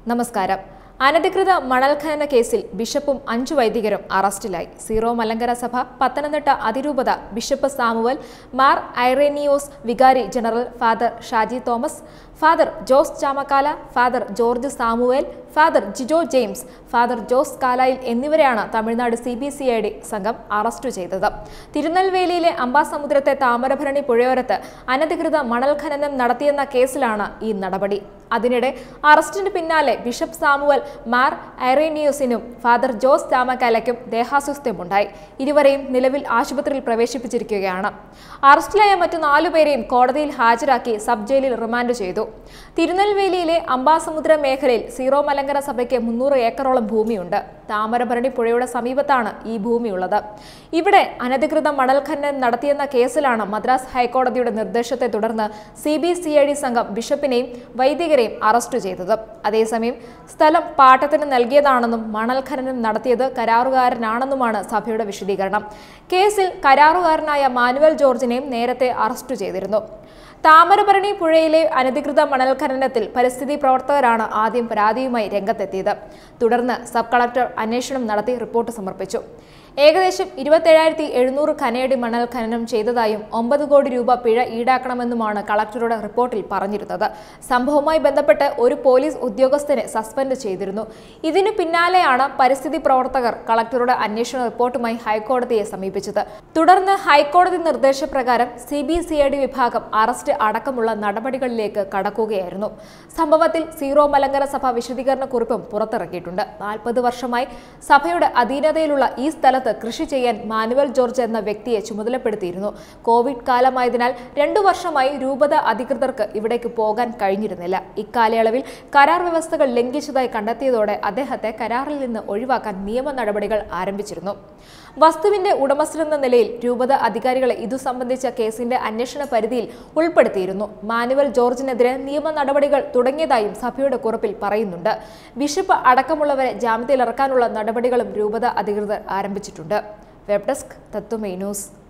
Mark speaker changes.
Speaker 1: നമസ്കാരം അനധികൃത മണൽ ഖനന കേസിൽ ബിഷപ്പും അഞ്ചു വൈദികരും അറസ്റ്റിലായി സീറോ മലങ്കര സഭ പത്തനംതിട്ട അതിരൂപത ബിഷപ്പ് സാമുവൽ മാർ ഐറേനിയോസ് വികാരി general father Shaji Thomas father Jose Chamakkala father George Samuel father Jijo James father Jose Kalayil എന്നിവരെയാണ് Tamil Nadu C B C I D സംഘം അറസ്റ്റ് ചെയ്തത് തിരുനെൽവേലിയിലെ അമ്പാസമുദ്രത്തെ താമരഭരണി പുഴയോരത്ത് അനധികൃത മണൽ ഖനനം നടത്തിയെന്ന കേസിലാണ് ഈ നടപടി അതിനിടെ അറസ്റ്റിന് പിന്നാലെ ബിഷപ്പ് സാമുവൽ മാർ ഐറേനിയോസിനും ഫാദർ ജോസ് ചാമക്കാലയ്ക്കും ദേഹാസ്വസ്ഥ്യമുണ്ടായി ഇരുവരെയും നിലവിൽ ആശുപത്രിയിൽ പ്രവേശിപ്പിച്ചിരിക്കുകയാണ് അറസ്റ്റിലായ മറ്റു നാലുപേരെയും കോടതിയിൽ ഹാജരാക്കി സബ് ജയിലിൽ റിമാൻഡ് ചെയ്തു തിരുനെൽവേലിയിലെ അമ്പാസമുദ്ര മേഖലയിൽ സീറോ മലങ്കര സഭയ്ക്ക് മുന്നൂറ് ഏക്കറോളം ഭൂമിയുണ്ട് താമരഭരണി പുഴയുടെ സമീപത്താണ് ഈ ഭൂമിയുള്ളത് ഇവിടെ അനധികൃത മണൽ ഖനനം നടത്തിയെന്ന കേസിലാണ് മദ്രാസ് ഹൈക്കോടതിയുടെ നിർദ്ദേശത്തെ തുടർന്ന് C B C I D സംഘം ബിഷപ്പിനെയും വൈദികരെയും അറസ്റ്റ് ചെയ്തത് അതേസമയം സ്ഥലം പാട്ടത്തിന് നൽകിയതാണെന്നും മണൽ ഖനനം നടത്തിയത് കരാറുകാരനാണെന്നുമാണ് സഭയുടെ വിശദീകരണം കേസിൽ കരാറുകാരനായ മാനുവൽ ജോർജിനെയും നേരത്തെ അറസ്റ്റ് ചെയ്തിരുന്നു താമരഭരണി പുഴയിലെ അനധികൃത മണൽ ഖനനത്തിൽ പരിസ്ഥിതി പ്രവർത്തകരാണ് ആദ്യം പരാതിയുമായി രംഗത്തെത്തിയത് തുടർന്ന് സബ് കളക്ടർ അന്വേഷണം നടത്തി റിപ്പോർട്ട് സമർപ്പിച്ചു ഏകദേശം ഇരുപത്തേഴായിരത്തി എഴുന്നൂറ് ഖനയടി മണൽ ഖനനം ചെയ്തതായും ഒമ്പത് കോടി രൂപ പിഴ ഈടാക്കണമെന്നുമാണ് കളക്ടറുടെ റിപ്പോർട്ടിൽ പറഞ്ഞിരുന്നത് സംഭവവുമായി ബന്ധപ്പെട്ട് ഒരു പോലീസ് ഉദ്യോഗസ്ഥനെ സസ്പെൻഡ് ചെയ്തിരുന്നു ഇതിനു പിന്നാലെയാണ് പരിസ്ഥിതി പ്രവർത്തകർ കളക്ടറുടെ അന്വേഷണ റിപ്പോർട്ടുമായി ഹൈക്കോടതിയെ സമീപിച്ചത് തുടർന്ന് ഹൈക്കോടതി നിർദ്ദേശപ്രകാരം C B C I D വിഭാഗം അറസ്റ്റ് അടക്കമുള്ള നടപടികളിലേക്ക് കടക്കുകയായിരുന്നു സംഭവത്തിൽ സീറോ മലങ്കര സഭ വിശദീകരണ കുറിപ്പും പുറത്തിറക്കിയിട്ടുണ്ട് നാൽപ്പത് വർഷമായി സഭയുടെ അധീനതയിലുള്ള ഈ സ്ഥലത്ത് കൃഷി ചെയ്യാൻ മാനുവൽ ജോർജ് എന്ന വ്യക്തിയെ ചുമതലപ്പെടുത്തിയിരുന്നു കോവിഡ് കാലമായതിനാൽ രണ്ടു വർഷമായി രൂപത അധികൃതർക്ക് ഇവിടേക്ക് പോകാൻ കഴിഞ്ഞിരുന്നില്ല ഇക്കാലയളവിൽ കരാർ വ്യവസ്ഥകൾ ലംഘിച്ചതായി കണ്ടെത്തിയതോടെ അദ്ദേഹത്തെ കരാറിൽ നിന്ന് ഒഴിവാക്കാൻ നിയമ നടപടികൾ ആരംഭിച്ചിരുന്നു വസ്തുവിന്റെ ഉടമസ്ഥനെന്ന നിലയിൽ രൂപത അധികാരികളെ ഇതു സംബന്ധിച്ച കേസിന്റെ അന്വേഷണ പരിധിയിൽ ഉൾപ്പെടുത്തിയിരുന്നു മാനുവൽ ജോർജിനെതിരെ നിയമ നടപടികൾ തുടങ്ങിയതായും സഭയുടെ കുറിപ്പിൽ പറയുന്നുണ്ട് ബിഷപ്പ് അടക്കമുള്ളവരെ ജാമ്യത്തിലിറക്കാനുള്ള നടപടികളും രൂപത അധികൃതർ ആരംഭിച്ചിട്ടുണ്ട് വെബ് ഡെസ്ക് തത്വമേ ന്യൂസ്